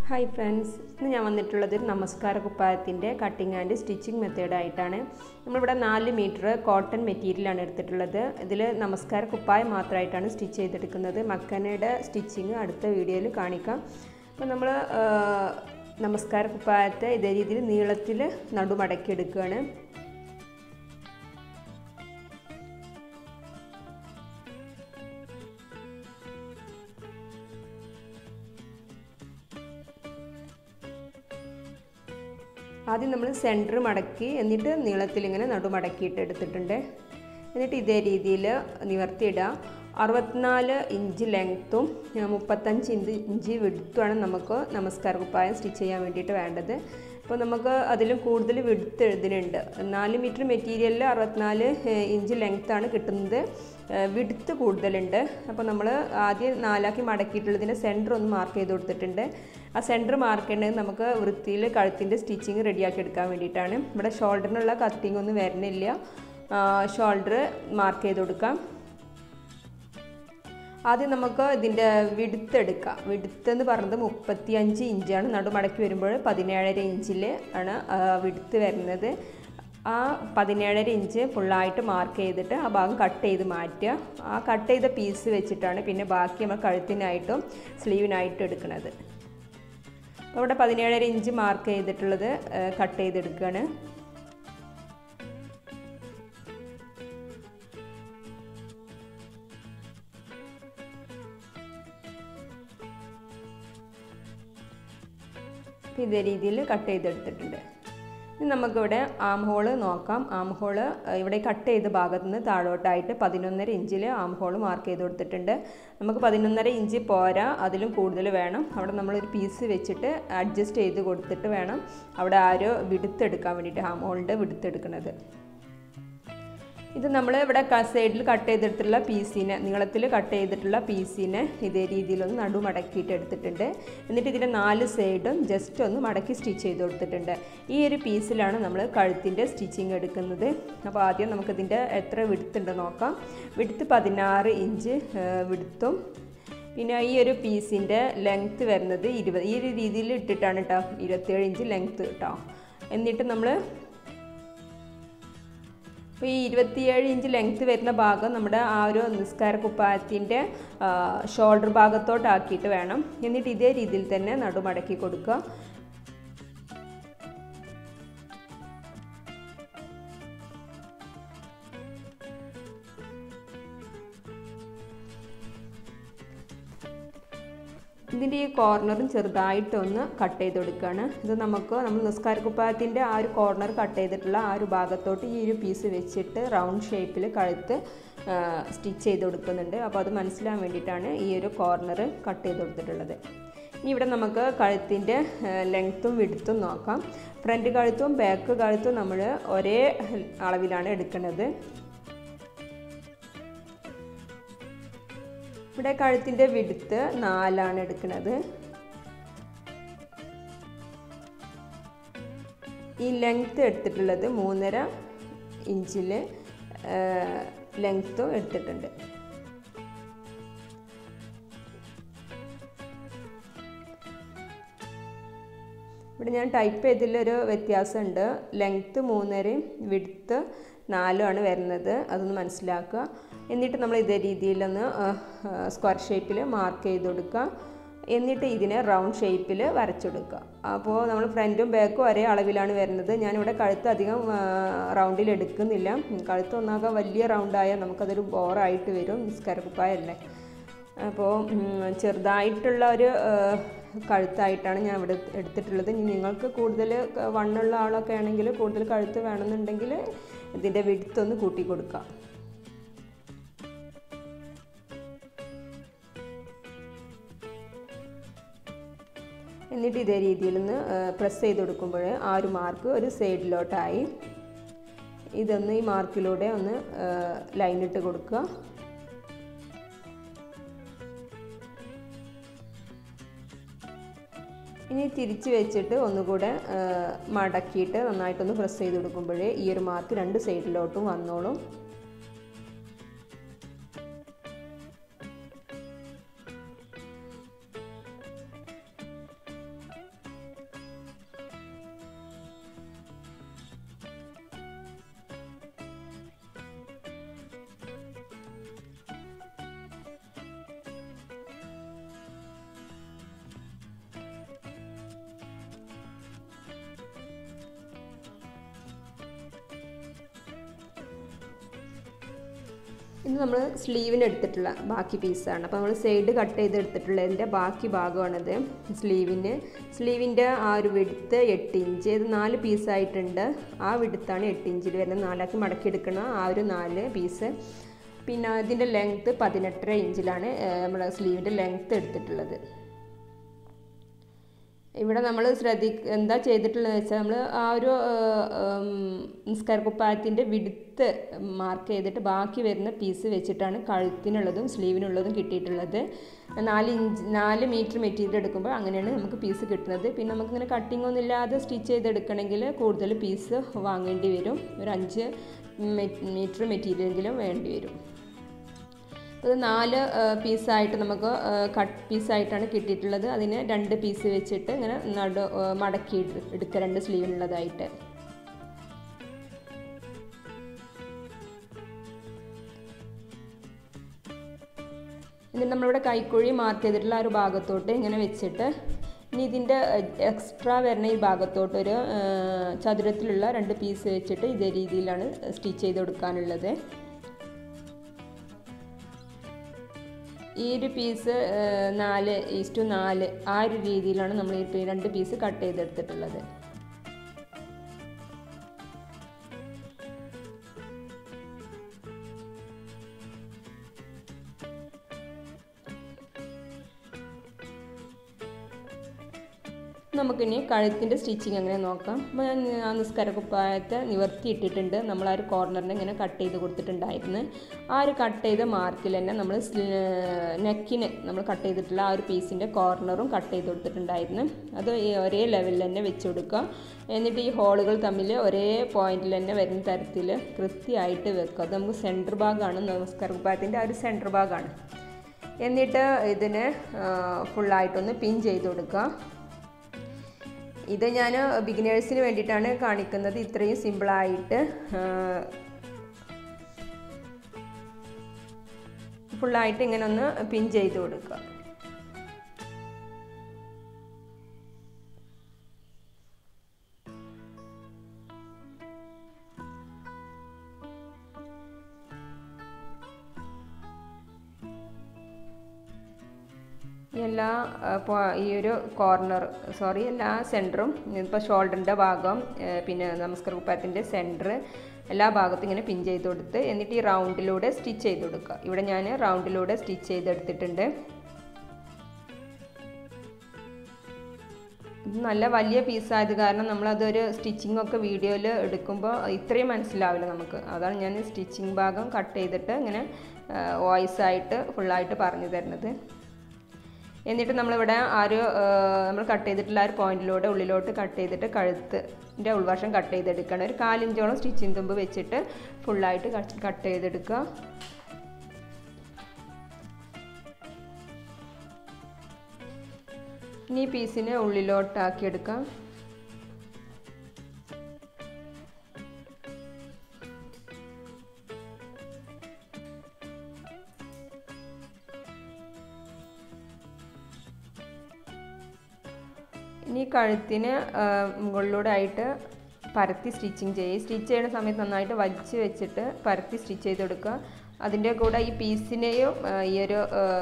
hi friends ഇന്ന് ഞാൻ വന്നിട്ടുള്ളത് ഒരു നമസ്കാര കുപ്പായത്തിൻ്റെ കട്ടിങ് ആൻഡ് സ്റ്റിച്ചിങ് മെത്തേഡായിട്ടാണ് നമ്മളിവിടെ നാല് മീറ്റർ കോട്ടൺ മെറ്റീരിയലാണ് എടുത്തിട്ടുള്ളത് ഇതിൽ നമസ്കാര കുപ്പായം മാത്രമായിട്ടാണ് സ്റ്റിച്ച് ചെയ്തെടുക്കുന്നത് മക്കനയുടെ സ്റ്റിച്ചിങ് അടുത്ത വീഡിയോയിൽ കാണിക്കാം അപ്പോൾ നമ്മൾ നമസ്കാര കുപ്പായത്തെ ഇതേ രീതിയിൽ നീളത്തിൽ നടുമടക്കി എടുക്കുകയാണ് ആദ്യം നമ്മൾ സെൻറ്റർ മടക്കി എന്നിട്ട് നീളത്തിൽ ഇങ്ങനെ നടുമടക്കിയിട്ട് എടുത്തിട്ടുണ്ട് എന്നിട്ട് ഇതേ രീതിയിൽ നിവർത്തിയിടുക അറുപത്തിനാല് ഇഞ്ച് ലെങ്ത്തും മുപ്പത്തഞ്ച് ഇഞ്ച് ഇഞ്ച് വിടുത്തുമാണ് നമുക്ക് നമസ്കാര കുപ്പായം സ്റ്റിച്ച് ചെയ്യാൻ വേണ്ടിയിട്ട് വേണ്ടത് അപ്പോൾ നമുക്ക് അതിലും കൂടുതൽ വിടുത്ത് എഴുതുന്നുണ്ട് നാല് മീറ്റർ മെറ്റീരിയലിൽ അറുപത്തിനാല് ഇഞ്ച് ലെങ്ത്താണ് കിട്ടുന്നത് വിടുത്ത് കൂടുതലുണ്ട് അപ്പോൾ നമ്മൾ ആദ്യം നാലാക്കി മടക്കിയിട്ടുള്ളതിൻ്റെ സെൻറ്റർ ഒന്ന് മാർക്ക് ചെയ്ത് കൊടുത്തിട്ടുണ്ട് ആ സെൻറ്റർ മാർക്ക് ചെയ്യേണ്ടത് നമുക്ക് വൃത്തിയിൽ കഴുത്തിൻ്റെ സ്റ്റിച്ചിങ് റെഡിയാക്കി എടുക്കാൻ വേണ്ടിയിട്ടാണ് ഇവിടെ ഷോൾഡറിനുള്ള കട്ടിങ് ഒന്നും വരുന്നില്ല ഷോൾഡർ മാർക്ക് ചെയ്ത് കൊടുക്കാം ആദ്യം നമുക്ക് ഇതിൻ്റെ വിടുത്ത് എടുക്കാം വിടുത്ത് എന്ന് പറയുന്നത് മുപ്പത്തി അഞ്ച് ഇഞ്ചാണ് നടുമടക്കി വരുമ്പോൾ പതിനേഴര ഇഞ്ചിൽ ആണ് വിടുത്ത് വരുന്നത് ആ പതിനേഴര ഇഞ്ച് ഫുള്ളായിട്ട് മാർക്ക് ചെയ്തിട്ട് ആ ഭാഗം കട്ട് ചെയ്ത് മാറ്റുക ആ കട്ട് ചെയ്ത പീസ് വെച്ചിട്ടാണ് പിന്നെ ബാക്കി നമ്മൾ കഴുത്തിനായിട്ടും സ്ലീവിനായിട്ടും എടുക്കുന്നത് അപ്പോൾ ഇവിടെ പതിനേഴര ഇഞ്ച് മാർക്ക് ചെയ്തിട്ടുള്ളത് കട്ട് ചെയ്തെടുക്കുകയാണ് ഇതേ രീതിയിൽ കട്ട് ചെയ്തെടുത്തിട്ടുണ്ട് ഇനി നമുക്കിവിടെ ആം ഹോള് നോക്കാം ആം ഹോള് ഇവിടെ കട്ട് ചെയ്ത ഭാഗത്ത് നിന്ന് താഴോട്ടായിട്ട് പതിനൊന്നര ഇഞ്ചിൽ ആം ഹോള് മാർക്ക് ചെയ്ത് കൊടുത്തിട്ടുണ്ട് നമുക്ക് പതിനൊന്നര ഇഞ്ച് പോരാ അതിലും കൂടുതൽ വേണം അവിടെ നമ്മളൊരു പീസ് വെച്ചിട്ട് അഡ്ജസ്റ്റ് ചെയ്ത് കൊടുത്തിട്ട് വേണം അവിടെ ആരോ വിടുത്തെടുക്കാൻ വേണ്ടിയിട്ട് ആം ഹോളിൻ്റെ വിടുത്തെടുക്കുന്നത് ഇത് നമ്മൾ ഇവിടെ സൈഡിൽ കട്ട് ചെയ്തിട്ടുള്ള പീസിനെ നീളത്തിൽ കട്ട് ചെയ്തിട്ടുള്ള പീസിനെ ഇതേ രീതിയിലൊന്ന് നടു മടക്കിയിട്ട് എടുത്തിട്ടുണ്ട് എന്നിട്ട് ഇതിൻ്റെ നാല് സൈഡും ജസ്റ്റ് ഒന്ന് മടക്കി സ്റ്റിച്ച് ചെയ്ത് കൊടുത്തിട്ടുണ്ട് ഈ ഒരു പീസിലാണ് നമ്മൾ കഴുത്തിൻ്റെ സ്റ്റിച്ചിങ് എടുക്കുന്നത് അപ്പോൾ ആദ്യം നമുക്കിതിൻ്റെ എത്ര വിടുത്തുണ്ട് നോക്കാം വിടുത്ത് പതിനാറ് ഇഞ്ച് വിടുത്തും പിന്നെ ഈ ഒരു പീസിൻ്റെ ലെങ്ത്ത് വരുന്നത് ഇരുപത് ഈ ഒരു രീതിയിൽ ഇട്ടിട്ടാണ് കേട്ടോ ഇരുപത്തേഴ് ഇഞ്ച് ലെങ്ത്ത് കേട്ടോ എന്നിട്ട് നമ്മൾ അപ്പോൾ ഈ ഇരുപത്തിയേഴ് ഇഞ്ച് ലെങ്ത്ത് വരുന്ന ഭാഗം നമ്മുടെ ആ ഒരു നിസ്കാര കുപ്പായത്തിൻ്റെ ഷോൾഡർ ഭാഗത്തോട്ടാക്കിയിട്ട് വേണം എന്നിട്ട് ഇതേ രീതിയിൽ തന്നെ നടുമടക്കി കൊടുക്കുക ഇതിൻ്റെ ഈ കോർണറും ചെറുതായിട്ടൊന്ന് കട്ട് ചെയ്ത് കൊടുക്കുകയാണ് ഇത് നമുക്ക് നമ്മൾ നിസ്കാര കുപ്പായത്തിൻ്റെ ആ ഒരു കോർണർ കട്ട് ചെയ്തിട്ടുള്ള ആ ഒരു ഭാഗത്തോട്ട് ഈ ഒരു പീസ് വെച്ചിട്ട് റൗണ്ട് ഷേപ്പിൽ കഴുത്ത് സ്റ്റിച്ച് ചെയ്ത് കൊടുക്കുന്നുണ്ട് അപ്പോൾ അത് മനസ്സിലാൻ വേണ്ടിയിട്ടാണ് ഈ ഒരു കോർണർ കട്ട് ചെയ്ത് കൊടുത്തിട്ടുള്ളത് ഇനി ഇവിടെ നമുക്ക് കഴുത്തിൻ്റെ ലെങ്ത്തും വിടുത്തും നോക്കാം ഫ്രണ്ട് കഴുത്തും ബാക്ക് കഴുത്തും നമ്മൾ ഒരേ അളവിലാണ് എടുക്കുന്നത് ഇവിടെ കഴുത്തിൻ്റെ വിടുത്ത് നാലാണ് എടുക്കുന്നത് ഈ ലെങ്ത്ത് എടുത്തിട്ടുള്ളത് മൂന്നര ഇഞ്ചിൽ ലെങ്ത്തും എടുത്തിട്ടുണ്ട് ഇവിടെ ഞാൻ ടൈപ്പ് ചെയ്തതിലൊരു വ്യത്യാസമുണ്ട് ലെങ്ത്ത് മൂന്നരയും വിടുത്ത് നാലുമാണ് വരുന്നത് അതൊന്ന് മനസ്സിലാക്കുക എന്നിട്ട് നമ്മൾ ഇതേ രീതിയിലൊന്ന് സ്ക്വയർ ഷേപ്പിൽ മാർക്ക് ചെയ്ത് കൊടുക്കുക എന്നിട്ട് ഇതിനെ റൗണ്ട് ഷേപ്പിൽ വരച്ചെടുക്കുക അപ്പോൾ നമ്മൾ ഫ്രണ്ടും ബാക്കും ഒരേ അളവിലാണ് വരുന്നത് ഞാനിവിടെ കഴുത്ത് അധികം റൗണ്ടിൽ എടുക്കുന്നില്ല കഴുത്ത് ഒന്നാകെ വലിയ റൗണ്ടായാൽ നമുക്കതൊരു ബോറായിട്ട് വരും നിസ്കാരക്കുപ്പായല്ലേ അപ്പോൾ ചെറുതായിട്ടുള്ള ഒരു കഴുത്തായിട്ടാണ് ഞാൻ ഇവിടെ എടുത്തിട്ടുള്ളത് ഇനി നിങ്ങൾക്ക് കൂടുതൽ വണ്ണുള്ള ആളൊക്കെ ആണെങ്കിൽ കൂടുതൽ കഴുത്ത് വേണമെന്നുണ്ടെങ്കിൽ ഇതിൻ്റെ വിടുത്തൊന്ന് കൂട്ടി കൊടുക്കാം എന്നിട്ട് ഇതേ രീതിയിൽ ഒന്ന് പ്രസ് ചെയ്ത് കൊടുക്കുമ്പോൾ ആ ഒരു മാർക്ക് ഒരു സൈഡിലോട്ടായി ഇതൊന്ന് ഈ മാർക്കിലൂടെ ഒന്ന് ലൈൻ ഇട്ട് കൊടുക്കുക ഇനി തിരിച്ച് വെച്ചിട്ട് ഒന്നുകൂടെ മടക്കിയിട്ട് നന്നായിട്ടൊന്ന് പ്രസ് ചെയ്ത് കൊടുക്കുമ്പോൾ ഈ ഒരു മാർക്ക് രണ്ട് സൈഡിലോട്ടും വന്നോളും ഇത് നമ്മൾ സ്ലീവിന് എടുത്തിട്ടുള്ള ബാക്കി പീസാണ് അപ്പോൾ നമ്മൾ സൈഡ് കട്ട് ചെയ്തെടുത്തിട്ടുള്ളതിൻ്റെ ബാക്കി ഭാഗമാണിത് സ്ലീവിന് സ്ലീവിൻ്റെ ആ ഒരു വിടുത്ത് എട്ട് ഇഞ്ച് ഇത് നാല് പീസായിട്ടുണ്ട് ആ വിടുത്താണ് എട്ട് ഇഞ്ചിൽ വരുന്നത് നാലാക്കി മടക്കിയെടുക്കുന്ന ആ ഒരു നാല് പീസ് പിന്നെ ഇതിൻ്റെ ലെങ്ത്ത് പതിനെട്ടര ഇഞ്ചിലാണ് നമ്മൾ സ്ലീവിൻ്റെ ലെങ്ത്ത് എടുത്തിട്ടുള്ളത് ഇവിടെ നമ്മൾ ശ്രദ്ധി എന്താ ചെയ്തിട്ടുള്ളതെന്ന് വെച്ചാൽ നമ്മൾ ആ ഒരു നിസ്കാര കുപ്പായത്തിൻ്റെ വിടുത്ത് മാർക്ക് ചെയ്തിട്ട് ബാക്കി വരുന്ന പീസ് വെച്ചിട്ടാണ് കഴുത്തിനുള്ളതും സ്ലീവിനുള്ളതും കിട്ടിയിട്ടുള്ളത് നാല് ഇഞ്ച് നാല് മീറ്റർ മെറ്റീരിയൽ എടുക്കുമ്പോൾ അങ്ങനെയാണ് നമുക്ക് പീസ് കിട്ടുന്നത് പിന്നെ നമുക്കിങ്ങനെ കട്ടിംഗ് ഒന്നും ഇല്ലാതെ സ്റ്റിച്ച് ചെയ്തെടുക്കണമെങ്കിൽ കൂടുതൽ പീസ് വാങ്ങേണ്ടി വരും ഒരു അഞ്ച് മീറ്റർ മെറ്റീരിയലെങ്കിലും വേണ്ടി വരും ഇത് നാല് പീസായിട്ട് നമുക്ക് കട്ട് പീസായിട്ടാണ് കിട്ടിയിട്ടുള്ളത് അതിന് രണ്ട് പീസ് വെച്ചിട്ട് ഇങ്ങനെ നടു മടക്കി എടുക്കുക രണ്ട് സ്ലീവിനുള്ളതായിട്ട് എന്നിട്ട് നമ്മളിവിടെ കൈക്കുഴി മാർക്ക് ചെയ്തിട്ടുള്ള ആ ഒരു ഭാഗത്തോട്ട് ഇങ്ങനെ വെച്ചിട്ട് ഇനി ഇതിൻ്റെ എക്സ്ട്രാ വരുന്ന ഈ ഭാഗത്തോട്ട് ഒരു ചതുരത്തിലുള്ള രണ്ട് പീസ് വെച്ചിട്ട് ഇതേ രീതിയിലാണ് സ്റ്റിച്ച് ചെയ്ത് കൊടുക്കാനുള്ളത് ഈ ഒരു പീസ് നാല് ഈസ്റ്റു നാല് ആ ഒരു രീതിയിലാണ് നമ്മൾ ഈ രണ്ട് പീസ് കട്ട് ചെയ്തെടുത്തിട്ടുള്ളത് നമുക്കിനി കഴുത്തിൻ്റെ സ്റ്റിച്ചിങ് എങ്ങനെ നോക്കാം അപ്പോൾ ഞാൻ ആ നിസ്കാര കുപ്പായത്തെ നിവർത്തി ഇട്ടിട്ടുണ്ട് നമ്മൾ ആ ഒരു കോർണറിനെ ഇങ്ങനെ കട്ട് ചെയ്ത് കൊടുത്തിട്ടുണ്ടായിരുന്നു ആ ഒരു കട്ട് ചെയ്ത മാർക്കിൽ തന്നെ നമ്മൾ നെക്കിന് നമ്മൾ കട്ട് ചെയ്തിട്ടുള്ള ആ ഒരു പീസിൻ്റെ കോർണറും കട്ട് ചെയ്ത് കൊടുത്തിട്ടുണ്ടായിരുന്നു അത് ഒരേ ലെവലിൽ തന്നെ വെച്ച് കൊടുക്കുക എന്നിട്ട് ഈ ഹോളുകൾ തമ്മിൽ ഒരേ പോയിന്റിൽ തന്നെ വരുന്ന തരത്തിൽ കൃത്യമായിട്ട് വെക്കുക അത് നമുക്ക് സെൻറ്റർ ഭാഗമാണ് നമസ്കാര കുപ്പായത്തിൻ്റെ ആ ഒരു സെൻറ്റർ ഭാഗമാണ് എന്നിട്ട് ഇതിന് ഫുള്ളായിട്ടൊന്ന് പിൻ ചെയ്ത് കൊടുക്കുക ഇത് ഞാൻ ബിഗിനേഴ്സിന് വേണ്ടിയിട്ടാണ് കാണിക്കുന്നത് ഇത്രയും സിമ്പിളായിട്ട് ഫുള്ളായിട്ട് ഇങ്ങനെ ഒന്ന് പിൻ ചെയ്ത് കൊടുക്കുക എല്ലാ ഈ ഒരു കോർണർ സോറി എല്ലാ സെൻറ്ററും ഇപ്പോൾ ഷോൾഡറിൻ്റെ ഭാഗം പിന്നെ നമസ്കാര കുപ്പായത്തിൻ്റെ സെൻറ്റർ എല്ലാ ഭാഗത്തും ഇങ്ങനെ പിൻ ചെയ്ത് കൊടുത്ത് എന്നിട്ട് ഈ റൗണ്ടിലൂടെ സ്റ്റിച്ച് ചെയ്ത് കൊടുക്കുക ഇവിടെ ഞാൻ റൗണ്ടിലൂടെ സ്റ്റിച്ച് ചെയ്തെടുത്തിട്ടുണ്ട് ഇത് നല്ല വലിയ പീസായത് കാരണം നമ്മളതൊരു സ്റ്റിച്ചിങ് ഒക്കെ വീഡിയോയിൽ എടുക്കുമ്പോൾ ഇത്രയും മനസ്സിലാവില്ല നമുക്ക് അതാണ് ഞാൻ സ്റ്റിച്ചിങ് ഭാഗം കട്ട് ചെയ്തിട്ട് ഇങ്ങനെ വോയിസ് ആയിട്ട് ഫുള്ളായിട്ട് പറഞ്ഞു തരുന്നത് എന്നിട്ട് നമ്മളിവിടെ ആ ഒരു നമ്മൾ കട്ട് ചെയ്തിട്ടുള്ള ആ ഒരു പോയിന്റിലൂടെ ഉള്ളിലോട്ട് കട്ട് ചെയ്തിട്ട് കഴുത്തിൻ്റെ ഉൾവശം കട്ട് ചെയ്തെടുക്കണം ഒരു കാലിഞ്ചോളം സ്റ്റിച്ചിങ് തുമ്പ് വെച്ചിട്ട് ഫുള്ളായിട്ട് കട്ട് ചെയ്തെടുക്കുക ഇനി ഈ പീസിനെ ഉള്ളിലോട്ടാക്കി എടുക്കാം ഇനി കഴുത്തിന് മുകളിലൂടെ ആയിട്ട് പരത്തി സ്റ്റിച്ചിങ് ചെയ്യുക സ്റ്റിച്ച് ചെയ്യുന്ന സമയത്ത് നന്നായിട്ട് വലിച്ച് വെച്ചിട്ട് പരത്തി സ്റ്റിച്ച് ചെയ്ത് കൊടുക്കുക അതിൻ്റെ കൂടെ ഈ പീസിനെയും ഈ ഒരു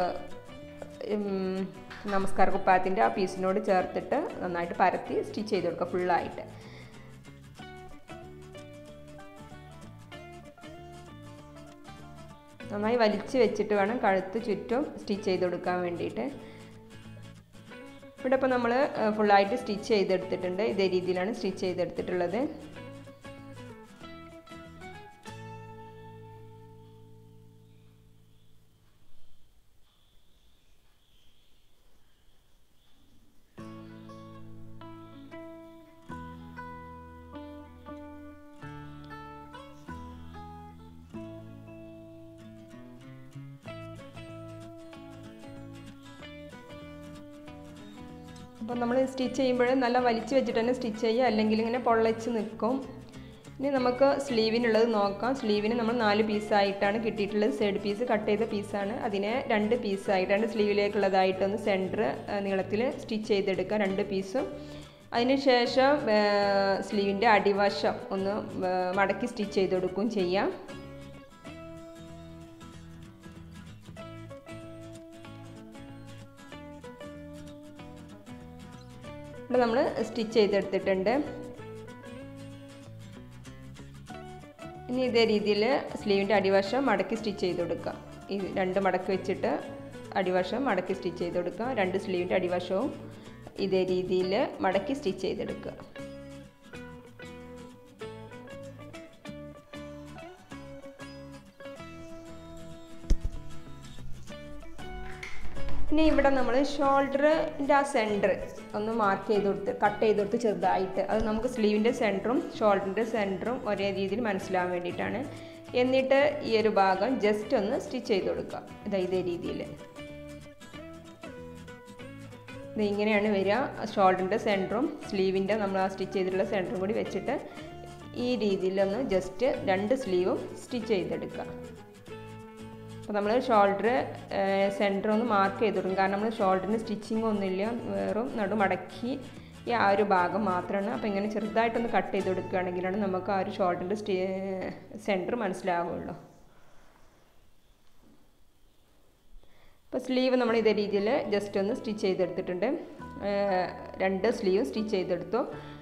നമസ്കാര കുപ്പായത്തിൻ്റെ ആ പീസിനോട് ചേർത്തിട്ട് നന്നായിട്ട് പരത്തി സ്റ്റിച്ച് ചെയ്ത് കൊടുക്കുക ഫുള്ളായിട്ട് നന്നായി വലിച്ച് വെച്ചിട്ട് വേണം കഴുത്ത് ചുറ്റും സ്റ്റിച്ച് ചെയ്ത് കൊടുക്കാൻ വേണ്ടിയിട്ട് ഇവിടെ ഇപ്പോൾ നമ്മൾ ഫുള്ളായിട്ട് സ്റ്റിച്ച് ചെയ്തെടുത്തിട്ടുണ്ട് ഇതേ രീതിയിലാണ് സ്റ്റിച്ച് ചെയ്തെടുത്തിട്ടുള്ളത് അപ്പോൾ നമ്മൾ സ്റ്റിച്ച് ചെയ്യുമ്പോൾ നല്ല വലിച്ച് വെച്ചിട്ട് തന്നെ സ്റ്റിച്ച് ചെയ്യുക അല്ലെങ്കിൽ ഇങ്ങനെ പൊള്ളച്ച് നിൽക്കും ഇനി നമുക്ക് സ്ലീവിനുള്ളത് നോക്കാം സ്ലീവിന് നമ്മൾ നാല് പീസായിട്ടാണ് കിട്ടിയിട്ടുള്ളത് സൈഡ് പീസ് കട്ട് ചെയ്ത പീസാണ് അതിനെ രണ്ട് പീസായിട്ട് രണ്ട് സ്ലീവിലേക്കുള്ളതായിട്ടൊന്ന് സെൻറ്റർ നീളത്തിൽ സ്റ്റിച്ച് ചെയ്തെടുക്കുക രണ്ട് പീസും അതിനുശേഷം സ്ലീവിൻ്റെ അടിവശം ഒന്ന് മടക്കി സ്റ്റിച്ച് ചെയ്ത് കൊടുക്കുകയും ചെയ്യാം ഇവിടെ നമ്മൾ സ്റ്റിച്ച് ചെയ്തെടുത്തിട്ടുണ്ട് ഇനി ഇതേ രീതിയിൽ സ്ലീവിൻ്റെ അടിവശം മടക്കി സ്റ്റിച്ച് ചെയ്ത് കൊടുക്കുക ഈ രണ്ട് മടക്കി വെച്ചിട്ട് അടിവശം മടക്കി സ്റ്റിച്ച് ചെയ്ത് കൊടുക്കുക രണ്ട് സ്ലീവിൻ്റെ അടിവശവും ഇതേ രീതിയിൽ മടക്കി സ്റ്റിച്ച് ചെയ്തെടുക്കുക ഇനി ഇവിടെ നമ്മൾ ഷോൾഡറിൻ്റെ ആ സെൻറ്റർ ഒന്ന് മാർക്ക് ചെയ്ത് കൊടുത്ത് കട്ട് ചെയ്ത് കൊടുത്ത് ചെറുതായിട്ട് അത് നമുക്ക് സ്ലീവിൻ്റെ സെൻറ്ററും ഷോൾഡറിൻ്റെ സെൻറ്ററും ഒരേ രീതിയിൽ മനസ്സിലാവാൻ വേണ്ടിയിട്ടാണ് എന്നിട്ട് ഈ ഒരു ഭാഗം ജസ്റ്റ് ഒന്ന് സ്റ്റിച്ച് ചെയ്ത് കൊടുക്കുക ഇതാ ഇതേ രീതിയിൽ ഇത് ഇങ്ങനെയാണ് വരിക ഷോൾഡറിൻ്റെ സെൻറ്ററും സ്ലീവിൻ്റെ നമ്മൾ ആ സ്റ്റിച്ച് ചെയ്തിട്ടുള്ള സെൻറ്ററും കൂടി വെച്ചിട്ട് ഈ രീതിയിലൊന്ന് ജസ്റ്റ് രണ്ട് സ്ലീവും സ്റ്റിച്ച് ചെയ്തെടുക്കുക അപ്പോൾ നമ്മൾ ഷോൾഡർ സെൻറ്റർ ഒന്ന് മാർക്ക് ചെയ്ത് കൊടുക്കും കാരണം നമ്മൾ ഷോൾഡറിന് സ്റ്റിച്ചിങ് ഒന്നുമില്ല വെറും നടു മടക്കി ഈ ആ ഒരു ഭാഗം മാത്രമാണ് അപ്പോൾ ഇങ്ങനെ ചെറുതായിട്ടൊന്ന് കട്ട് ചെയ്ത് കൊടുക്കുകയാണെങ്കിലാണ് നമുക്ക് ആ ഒരു ഷോൾഡറിൻ്റെ സ്റ്റി സെൻറ്റർ മനസ്സിലാവുള്ളൂ അപ്പോൾ സ്ലീവ് നമ്മൾ ഇതേ രീതിയിൽ ജസ്റ്റ് ഒന്ന് സ്റ്റിച്ച് ചെയ്തെടുത്തിട്ടുണ്ട് രണ്ട് സ്ലീവ് സ്റ്റിച്ച് ചെയ്തെടുത്തു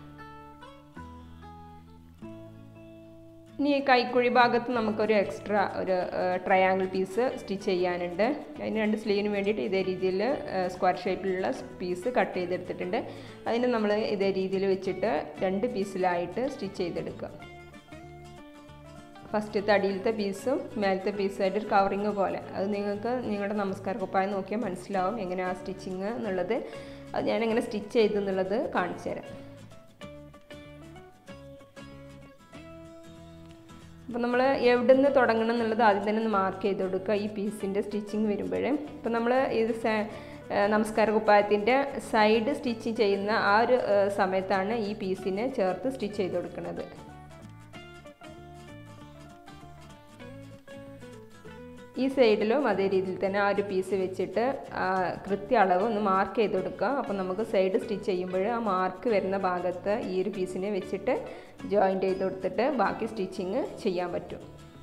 ഇനി ഈ കൈക്കുഴി ഭാഗത്ത് നമുക്കൊരു എക്സ്ട്രാ ഒരു ട്രയാങ്കിൾ പീസ് സ്റ്റിച്ച് ചെയ്യാനുണ്ട് അതിന് രണ്ട് സ്ലീവിന് വേണ്ടിയിട്ട് ഇതേ രീതിയിൽ സ്ക്വയർ ഷേപ്പിലുള്ള പീസ് കട്ട് ചെയ്തെടുത്തിട്ടുണ്ട് അതിന് നമ്മൾ ഇതേ രീതിയിൽ വെച്ചിട്ട് രണ്ട് പീസിലായിട്ട് സ്റ്റിച്ച് ചെയ്തെടുക്കുക ഫസ്റ്റത്തെ അടിയിലത്തെ പീസും മേലത്തെ പീസായിട്ട് ഒരു കവറിങ് പോലെ അത് നിങ്ങൾക്ക് നിങ്ങളുടെ നമസ്കാര കുപ്പായം നോക്കിയാൽ മനസ്സിലാവും എങ്ങനെ ആ സ്റ്റിച്ചിങ് എന്നുള്ളത് അത് ഞാൻ എങ്ങനെ സ്റ്റിച്ച് ചെയ്തെന്നുള്ളത് കാണിച്ചു തരാം അപ്പോൾ നമ്മൾ എവിടെ നിന്ന് തുടങ്ങണം എന്നുള്ളത് ആദ്യം തന്നെ ഒന്ന് മാർക്ക് ചെയ്ത് കൊടുക്കുക ഈ പീസിൻ്റെ സ്റ്റിച്ചിങ് വരുമ്പോഴേ ഇപ്പോൾ നമ്മൾ ഇത് നമസ്കാര കുപ്പായത്തിൻ്റെ സൈഡ് സ്റ്റിച്ച് ചെയ്യുന്ന ആ ഒരു സമയത്താണ് ഈ പീസിനെ ചേർത്ത് സ്റ്റിച്ച് ചെയ്ത് കൊടുക്കുന്നത് ഈ സൈഡിലും അതേ രീതിയിൽ തന്നെ ആ ഒരു പീസ് വെച്ചിട്ട് കൃത്യ അളവ് ഒന്ന് മാർക്ക് ചെയ്ത് കൊടുക്കുക അപ്പോൾ നമുക്ക് സൈഡ് സ്റ്റിച്ച് ചെയ്യുമ്പോൾ ആ മാർക്ക് വരുന്ന ഭാഗത്ത് ഈ ഒരു പീസിനെ വെച്ചിട്ട് ജോയിൻ്റ് ചെയ്ത് കൊടുത്തിട്ട് ബാക്കി സ്റ്റിച്ചിങ് ചെയ്യാൻ പറ്റും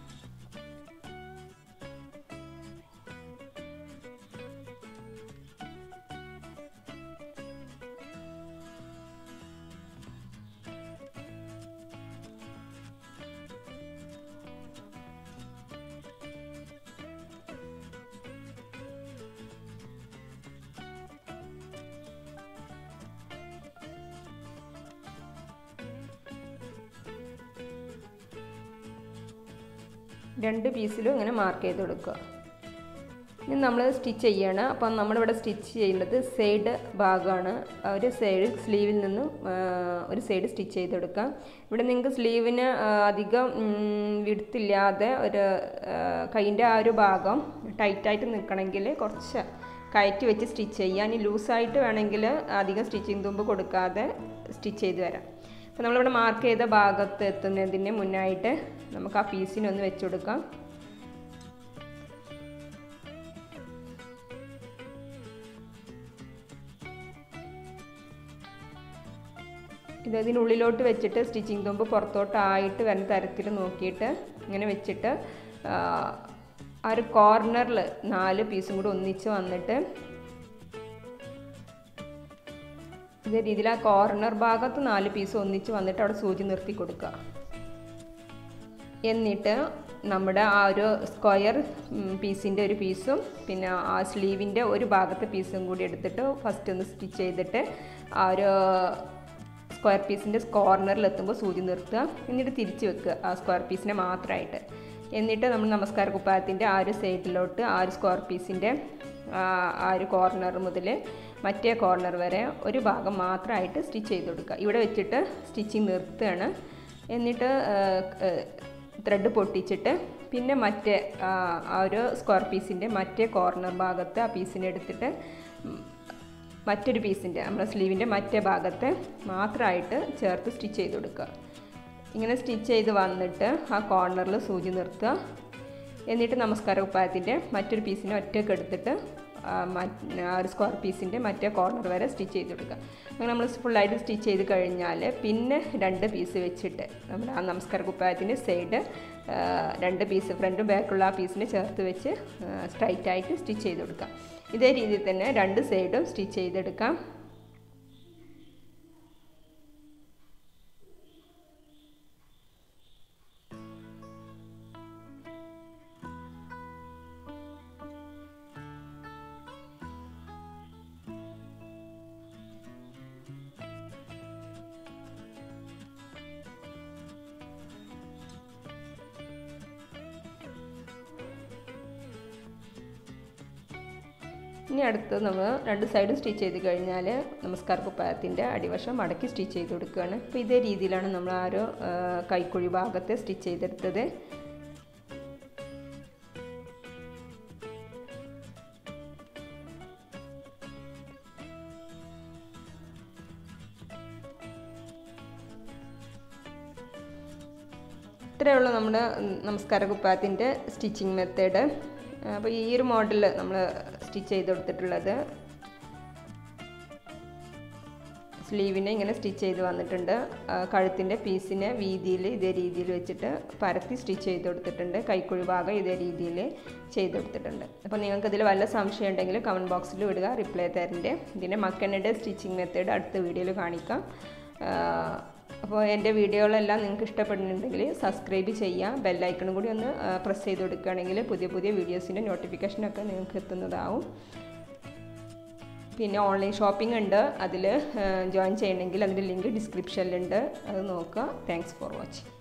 രണ്ട് പീസിലും ഇങ്ങനെ മാർക്ക് ചെയ്ത് കൊടുക്കുക ഇനി നമ്മൾ സ്റ്റിച്ച് ചെയ്യണം അപ്പം നമ്മളിവിടെ സ്റ്റിച്ച് ചെയ്യുന്നത് സൈഡ് ഭാഗമാണ് ഒരു സൈഡ് സ്ലീവിൽ നിന്നും ഒരു സൈഡ് സ്റ്റിച്ച് ചെയ്തെടുക്കാം ഇവിടെ നിങ്ങൾക്ക് സ്ലീവിന് അധികം വിടുത്തില്ലാതെ ഒരു കൈൻ്റെ ആ ഒരു ഭാഗം ടൈറ്റായിട്ട് നിൽക്കണമെങ്കിൽ കുറച്ച് കയറ്റി വെച്ച് സ്റ്റിച്ച് ചെയ്യാം ഇനി ലൂസായിട്ട് വേണമെങ്കിൽ അധികം സ്റ്റിച്ചിങ് തുമ്പ് കൊടുക്കാതെ സ്റ്റിച്ച് ചെയ്ത് വരാം അപ്പോൾ നമ്മളിവിടെ മാർക്ക് ചെയ്ത ഭാഗത്ത് എത്തുന്നതിന് മുന്നായിട്ട് നമുക്ക് ആ പീസിനൊന്ന് വെച്ച് കൊടുക്കാം ഇത് ഇതിനുള്ളിലോട്ട് വെച്ചിട്ട് സ്റ്റിച്ചിങ് തുമ്പ് പുറത്തോട്ടായിട്ട് വരുന്ന തരത്തിൽ നോക്കിയിട്ട് ഇങ്ങനെ വെച്ചിട്ട് ആ ഒരു കോർണറിൽ നാല് പീസും കൂടി ഒന്നിച്ച് വന്നിട്ട് ഇതേ രീതിയിൽ ആ കോർണർ ഭാഗത്ത് നാല് പീസ് ഒന്നിച്ച് വന്നിട്ട് അവിടെ സൂചി നിർത്തി കൊടുക്കുക എന്നിട്ട് നമ്മുടെ ആ ഒരു സ്ക്വയർ പീസിൻ്റെ ഒരു പീസും പിന്നെ ആ സ്ലീവിൻ്റെ ഒരു ഭാഗത്തെ പീസും കൂടി എടുത്തിട്ട് ഫസ്റ്റ് ഒന്ന് സ്റ്റിച്ച് ചെയ്തിട്ട് ആ ഒരു സ്ക്വയർ പീസിൻ്റെ കോർണറിൽ എത്തുമ്പോൾ സൂചി നിർത്തുക എന്നിട്ട് തിരിച്ച് വെക്കുക ആ സ്ക്വയർ പീസിനെ മാത്രമായിട്ട് എന്നിട്ട് നമ്മൾ നമസ്കാര കുപ്പായത്തിൻ്റെ ആ ഒരു സൈഡിലോട്ട് ആ ഒരു സ്ക്വയർ പീസിൻ്റെ ആ ഒരു കോർണർ മുതൽ മറ്റേ കോർണർ വരെ ഒരു ഭാഗം മാത്രമായിട്ട് സ്റ്റിച്ച് ചെയ്ത് കൊടുക്കുക ഇവിടെ വെച്ചിട്ട് സ്റ്റിച്ചിങ് നിർത്തുകയാണ് എന്നിട്ട് ത്രെഡ് പൊട്ടിച്ചിട്ട് പിന്നെ മറ്റേ ആ ഒരു സ്ക്വയർ പീസിൻ്റെ മറ്റേ കോർണർ ഭാഗത്ത് ആ പീസിനെ എടുത്തിട്ട് മറ്റൊരു പീസിൻ്റെ നമ്മുടെ സ്ലീവിൻ്റെ മറ്റേ ഭാഗത്തെ മാത്രമായിട്ട് ചേർത്ത് സ്റ്റിച്ച് ചെയ്ത് കൊടുക്കുക ഇങ്ങനെ സ്റ്റിച്ച് ചെയ്ത് വന്നിട്ട് ആ കോർണറിൽ സൂചി നിർത്തുക എന്നിട്ട് നമസ്കാര കുപ്പായത്തിൻ്റെ മറ്റൊരു പീസിനെ ഒറ്റയ്ക്ക് എടുത്തിട്ട് ആ ഒരു സ്ക്വയർ പീസിൻ്റെ മറ്റേ കോർണർ വരെ സ്റ്റിച്ച് ചെയ്ത് കൊടുക്കുക അങ്ങനെ നമ്മൾ ഫുള്ളായിട്ട് സ്റ്റിച്ച് ചെയ്ത് കഴിഞ്ഞാൽ പിന്നെ രണ്ട് പീസ് വെച്ചിട്ട് നമ്മുടെ ആ നമസ്കാര കുപ്പായത്തിൻ്റെ സൈഡ് രണ്ട് പീസ് ഫ്രണ്ടും ബാക്കുള്ള ആ പീസിനെ ചേർത്ത് വെച്ച് സ്ട്രൈറ്റ് ആയിട്ട് സ്റ്റിച്ച് ചെയ്ത് കൊടുക്കാം ഇതേ രീതിയിൽ തന്നെ രണ്ട് സൈഡും സ്റ്റിച്ച് ചെയ്തെടുക്കാം ഇനി അടുത്ത് നമ്മൾ രണ്ട് സൈഡും സ്റ്റിച്ച് ചെയ്ത് കഴിഞ്ഞാൽ നമസ്കാര കുപ്പായത്തിൻ്റെ അടിവശം മടക്കി സ്റ്റിച്ച് ചെയ്ത് കൊടുക്കുകയാണ് അപ്പോൾ ഇതേ രീതിയിലാണ് നമ്മൾ ആ ഒരു കൈക്കുഴി ഭാഗത്തെ സ്റ്റിച്ച് ചെയ്തെടുത്തത് ഇത്രയേ ഉള്ളൂ നമ്മുടെ നമസ്കാര കുപ്പായത്തിൻ്റെ സ്റ്റിച്ചിങ് മെത്തേഡ് അപ്പോൾ ഈ ഒരു മോഡൽ നമ്മൾ സ്റ്റിച്ച് ചെയ്ത് കൊടുത്തിട്ടുള്ളത് സ്ലീവിനെ ഇങ്ങനെ സ്റ്റിച്ച് ചെയ്ത് വന്നിട്ടുണ്ട് കഴുത്തിൻ്റെ പീസിനെ വീതിയിൽ ഇതേ രീതിയിൽ വെച്ചിട്ട് പരത്തി സ്റ്റിച്ച് ചെയ്ത് കൊടുത്തിട്ടുണ്ട് കൈക്കുഴി ഭാഗം ഇതേ രീതിയിൽ ചെയ്ത് കൊടുത്തിട്ടുണ്ട് അപ്പോൾ നിങ്ങൾക്ക് ഇതിൽ വല്ല സംശയം ഉണ്ടെങ്കിൽ കമൻറ്റ് ബോക്സിൽ വിടുക റിപ്ലൈ തരൻ്റെ ഇതിൻ്റെ മക്കണിൻ്റെ സ്റ്റിച്ചിങ് മെത്തേഡ് അടുത്ത വീഡിയോയിൽ കാണിക്കാം അപ്പോൾ എൻ്റെ വീഡിയോകളെല്ലാം നിങ്ങൾക്ക് ഇഷ്ടപ്പെടുന്നുണ്ടെങ്കിൽ സബ്സ്ക്രൈബ് ചെയ്യുക ബെല്ലൈക്കണും കൂടി ഒന്ന് പ്രസ് ചെയ്ത് കൊടുക്കുകയാണെങ്കിൽ പുതിയ പുതിയ വീഡിയോസിൻ്റെ നോട്ടിഫിക്കേഷനൊക്കെ നിങ്ങൾക്ക് എത്തുന്നതാവും പിന്നെ ഓൺലൈൻ ഷോപ്പിംഗ് ഉണ്ട് അതിൽ ജോയിൻ ചെയ്യണമെങ്കിൽ അതിൻ്റെ ലിങ്ക് ഡിസ്ക്രിപ്ഷനിലുണ്ട് അത് നോക്കുക താങ്ക്സ് ഫോർ വാച്ചിങ്